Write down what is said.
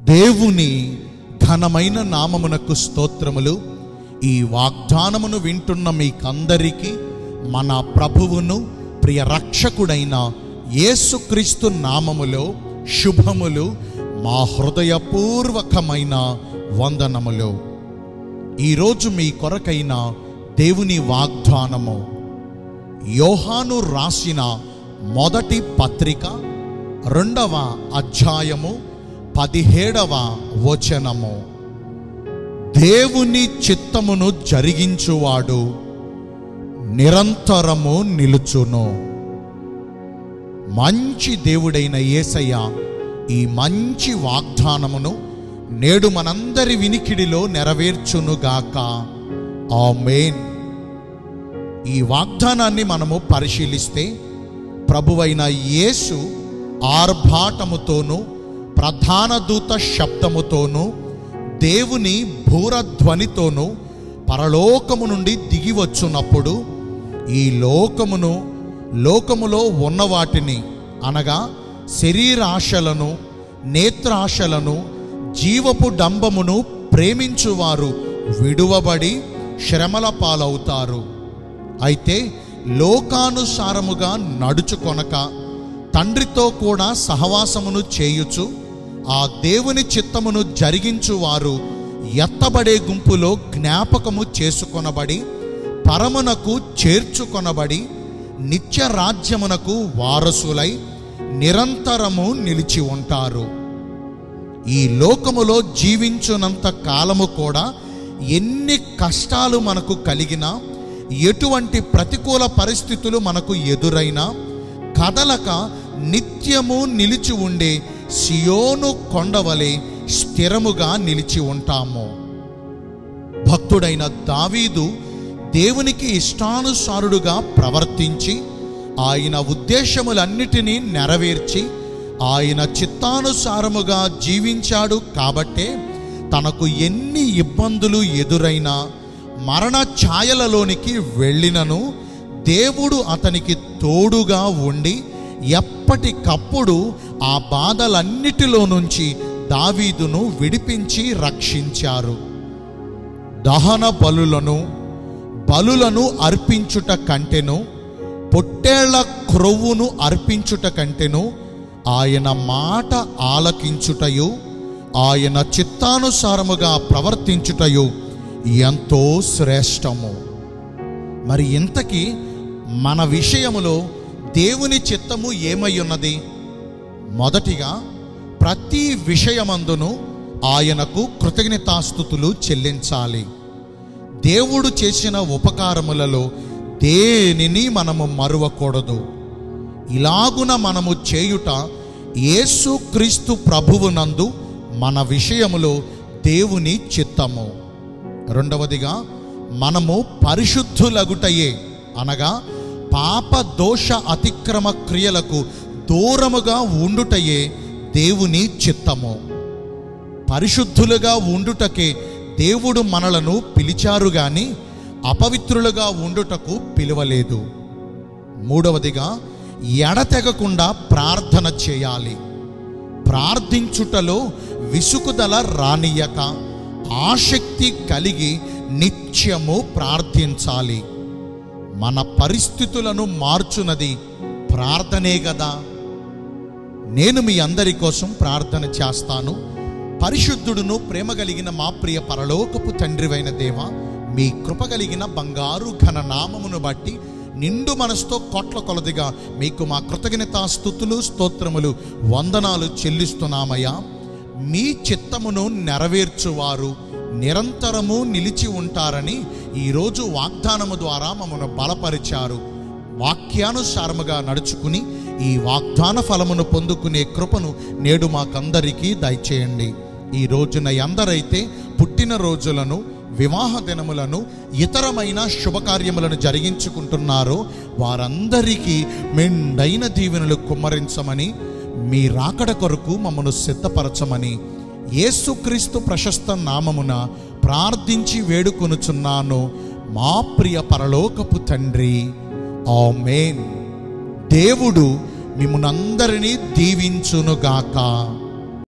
దేవుని ఘనమైన నామమునకు స్తోత్రములు ఈ వాగ్దానమును వింటున్న మీకందరికీ మన ప్రభువును ప్రియ రక్షకుడైన యేసుక్రీస్తు నామములో శుభములు మా హృదయపూర్వకమైన వందనములు ఈరోజు మీ కొరకైన దేవుని వాగ్దానము యోహాను రాసిన మొదటి పత్రిక రెండవ అధ్యాయము పదిహేడవ వచనము దేవుని చిత్తమును జరిగించువాడు నిరంతరము నిలుచును మంచి దేవుడైన యేసయ్య ఈ మంచి వాగ్దానమును నేడు మనందరి వినికిడిలో నెరవేర్చునుగాక ఆమేన్ ఈ వాగ్దానాన్ని మనము పరిశీలిస్తే ప్రభువైన యేసు ఆర్భాటముతోనూ ప్రధాన దూత శబ్దముతోనూ దేవుని భూరధ్వనితోనూ పరలోకము నుండి దిగి వచ్చున్నప్పుడు ఈ లోకమును లోకములో ఉన్న వాటిని అనగా శరీరాశలను నేత్రాశలను జీవపు డంబమును ప్రేమించువారు విడువబడి శ్రమల పాలవుతారు అయితే లోకానుసారముగా నడుచుకొనక తండ్రితో కూడా సహవాసమును చేయుచు ఆ దేవుని చిత్తమును జరిగించువారు ఎత్తబడే గుంపులో జ్ఞాపకము చేసుకొనబడి పరమునకు చేర్చుకొనబడి నిత్య రాజ్యమునకు వారసులై నిరంతరము నిలిచి ఉంటారు ఈ లోకములో జీవించునంత కాలము కూడా ఎన్ని కష్టాలు మనకు కలిగినా ఎటువంటి ప్రతికూల పరిస్థితులు మనకు ఎదురైనా కదలక నిత్యము నిలిచి ఉండే సియోను కొండవలే స్థిరముగా నిలిచి ఉంటాము భక్తుడైన దావీదు దేవునికి ఇష్టానుసారుడుగా ప్రవర్తించి ఆయన ఉద్దేశములన్నిటినీ నెరవేర్చి ఆయన చిత్తానుసారముగా జీవించాడు కాబట్టే తనకు ఎన్ని ఇబ్బందులు ఎదురైనా మరణ ఛాయలలోనికి వెళ్ళినను దేవుడు అతనికి తోడుగా ఉండి ఎప్పటికప్పుడు ఆ బాధలన్నిటిలో నుంచి దావీదును విడిపించి రక్షించారు దహన బలులను బలులను అర్పించుట కంటెను పొట్టేళ్ల క్రొవ్వును అర్పించుట కంటెను ఆయన మాట ఆలకించుటయు ఆయన చిత్తానుసారముగా ప్రవర్తించుటయు ఎంతో శ్రేష్టము మరి ఇంతకీ మన విషయములో దేవుని చిత్తము ఏమై ఉన్నది మొదటిగా ప్రతి విషయమందును ఆయనకు కృతజ్ఞతాస్థుతులు చెల్లించాలి దేవుడు చేసిన ఉపకారములలో దేనిని మనము మరువకూడదు ఇలాగున మనము చేయుట యేసుక్రీస్తు ప్రభువునందు మన విషయములో దేవుని చిత్తము రెండవదిగా మనము పరిశుద్ధులగుటయే అనగా పాప దోష అతిక్రమ క్రియలకు దూరముగా ఉండుటయే దేవుని చిత్తము పరిశుద్ధులుగా ఉండుటకే దేవుడు మనలను పిలిచారు గాని అపవిత్రులుగా ఉండుటకు పిలువలేదు మూడవదిగా ఎడతెగకుండా ప్రార్థన చేయాలి ప్రార్థించుటలో విసుకుదల రానియక ఆసక్తి కలిగి నిత్యము ప్రార్థించాలి మన పరిస్థితులను మార్చునది ప్రార్థనే కదా నేను మీ అందరి కోసం ప్రార్థన చేస్తాను పరిశుద్ధుడును ప్రేమ కలిగిన మా ప్రియ పరలోకపు తండ్రివైన దేవ మీ కృప కలిగిన బంగారు ఘన నామమును బట్టి నిండు మనసుతో కోట్ల కొలదిగా మీకు మా కృతజ్ఞతా స్థుతులు స్తోత్రములు వందనాలు చెల్లిస్తున్నామయ్యా మీ చిత్తమును నెరవేర్చువారు నిరంతరము నిలిచి ఉంటారని ఈరోజు వాగ్దానము ద్వారా మమ్మను బలపరిచారు వాక్యానుసారముగా నడుచుకుని ఈ వాగ్దాన ఫలమును పొందుకునే కృపను నేడు మాకందరికీ దయచేయండి ఈ రోజున ఎందరైతే పుట్టిన రోజులను వివాహ దినములను ఇతరమైన శుభకార్యములను జరిగించుకుంటున్నారో వారందరికీ మెండైన దీవెనలు కుమ్మరించమని మీ రాకడ కొరకు మమ్మను సిద్ధపరచమని యేసుక్రీస్తు ప్రశస్త నామమున ప్రార్థించి వేడుకొనుచున్నాను మా ప్రియ పరలోకపు తండ్రి ఆమేన్ దేవుడు మిమ్మునందరినీ దీవించునుగాక